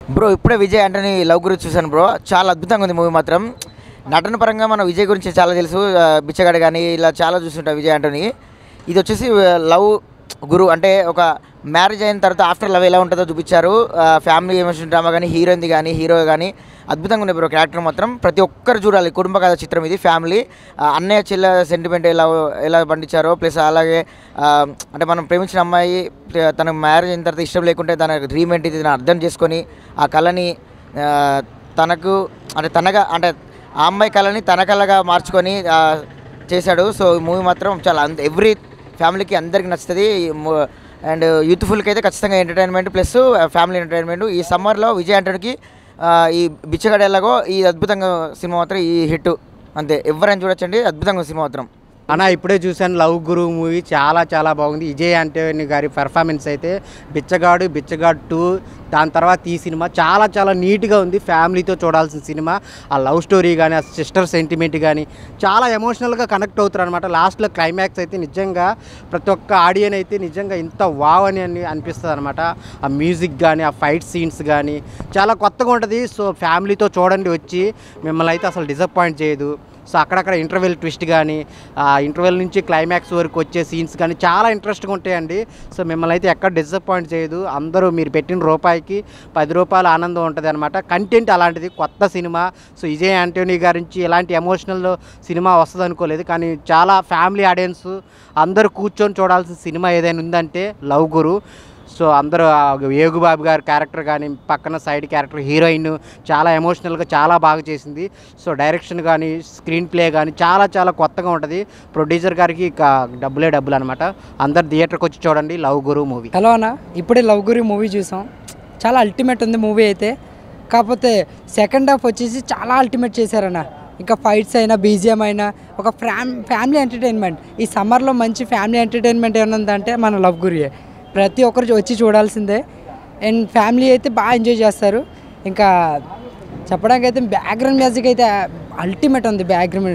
bro ఇప్పుడే Vijay Antony love గురించి చూశాను బ్రో చాలా అద్భుతంగా ఉంది మూవీ మాత్రం నటన పరంగా మనం విజయ్ గురించి చాలా తెలుసు ఆ, బిచ్చగాడు కానీ ఇలా చాలా చూస్తుంటాం విజయ్ ఆంటనీ ఇది వచ్చేసి లవ్ గురు అంటే ఒక మ్యారేజ్ అయిన తర్వాత ఆఫ్టర్ లవ్ ఎలా ఉంటుందో చూపించారు ఫ్యామిలీ ఎమోషన్ డ్రామా కానీ హీరోయిన్ది కానీ హీరో కానీ అద్భుతంగా ఉంది బ్రో క్యారెక్టర్ మాత్రం ప్రతి ఒక్కరు చూడాలి కుటుంబ కథ చిత్రం ఇది ఫ్యామిలీ ఆ, అన్నయ్య చెల్లె సెంటిమెంట్ ఎలా ఎలా పండించారో ప్లస్ అలాగే ఆ, అంటే మనం ప్రేమించిన అమ్మాయి తన మ్యారేజ్ అయిన తర్వాత ఇష్టం లేకుంటే తన డ్రీమ్ ఏంటి తను అర్థం చేసుకొని ఆ కళని ఆ, తనకు అంటే తనగా అంటే ఆ అమ్మాయి కళని తన కళగా మార్చుకొని ఆ, చేశాడు సో ఈ మూవీ మాత్రం చాలా ఎవ్రీ ఫ్యామిలీకి అందరికి నచ్చుతుంది అండ్ యూత్ఫుల్కి అయితే ఖచ్చితంగా ఎంటర్టైన్మెంట్ ప్లస్ ఫ్యామిలీ ఎంటర్టైన్మెంట్ ఈ సమ్మర్లో విజయ్ ఆంటోనికి ఈ బిచ్చగాడు ఎలాగో ఈ అద్భుతంగా సినిమా మాత్రం ఈ హిట్ అంతే ఎవరైనా చూడొచ్చండి అద్భుతంగా ఉంది సినిమా మాత్రం అన్న ఇప్పుడే చూశాను లవ్ గురు మూవీ చాలా చాలా బాగుంది విజయ్ ఆంటోని గారి పెర్ఫార్మెన్స్ అయితే బిచ్చగాడు బిచ్చగాడు టూ దాని తర్వాత ఈ సినిమా చాలా చాలా నీట్గా ఉంది ఫ్యామిలీతో చూడాల్సిన సినిమా ఆ లవ్ స్టోరీ కానీ ఆ సిస్టర్ సెంటిమెంట్ కానీ చాలా ఎమోషనల్గా కనెక్ట్ అవుతారు అనమాట లాస్ట్లో క్లైమాక్స్ అయితే నిజంగా ప్రతి ఒక్క ఆడియన్ అయితే నిజంగా ఇంత వావ్ అని అని అనిపిస్తుంది అనమాట ఆ మ్యూజిక్ కానీ ఆ ఫైట్ సీన్స్ కానీ చాలా కొత్తగా ఉంటుంది సో ఫ్యామిలీతో చూడండి వచ్చి మిమ్మల్ని అయితే అసలు డిసప్పాయింట్ చేయదు సో అక్కడక్కడ ఇంటర్వెల్ ట్విస్ట్ కానీ ఆ ఇంటర్వెల్ నుంచి క్లైమాక్స్ వరకు వచ్చే సీన్స్ కానీ చాలా ఇంట్రెస్ట్గా ఉంటాయండి సో మిమ్మల్ని అయితే ఎక్కడ డిసప్పాయింట్ చేయదు అందరూ మీరు పెట్టిన రూపాయికి పది రూపాయల ఆనందం ఉంటుంది అనమాట కంటెంట్ అలాంటిది కొత్త సినిమా సో విజయ్ ఆంటోనీ గారి నుంచి ఎలాంటి ఎమోషనల్ సినిమా వస్తుంది అనుకోలేదు కానీ చాలా ఫ్యామిలీ ఆడియన్స్ అందరూ కూర్చొని చూడాల్సిన సినిమా ఏదైనా ఉందంటే లవ్ గురు సో అందరూ ఆ యేగుబాబు గారి క్యారెక్టర్ కానీ పక్కన సైడ్ క్యారెక్టర్ హీరోయిన్ చాలా ఎమోషనల్గా చాలా బాగా చేసింది సో డైరెక్షన్ కానీ స్క్రీన్ ప్లే కానీ చాలా చాలా కొత్తగా ఉంటుంది ప్రొడ్యూసర్ గారికి ఇక డబ్బులే డబ్బులు అనమాట అందరు థియేటర్కి వచ్చి చూడండి లవ్ గురు మూవీ హలో అన్న ఇప్పుడే లవ్ గురి మూవీ చూసాం చాలా అల్టిమేట్ ఉంది మూవీ అయితే కాకపోతే సెకండ్ హాఫ్ వచ్చేసి చాలా అల్టిమేట్ చేశారన్న ఇంకా ఫైట్స్ అయినా బీజిఎం అయినా ఒక ఫ్యామ్ ఫ్యామిలీ ఎంటర్టైన్మెంట్ ఈ సమ్మర్లో మంచి ఫ్యామిలీ ఎంటర్టైన్మెంట్ ఏమైనా ఉందంటే మన లవ్ గురియే ప్రతి ఒక్కరు వచ్చి చూడాల్సిందే అండ్ ఫ్యామిలీ అయితే బాగా ఎంజాయ్ చేస్తారు ఇంకా చెప్పడానికి అయితే బ్యాక్గ్రౌండ్ మ్యూజిక్ అయితే అల్టిమేట్ ఉంది బ్యాక్గ్రౌండ్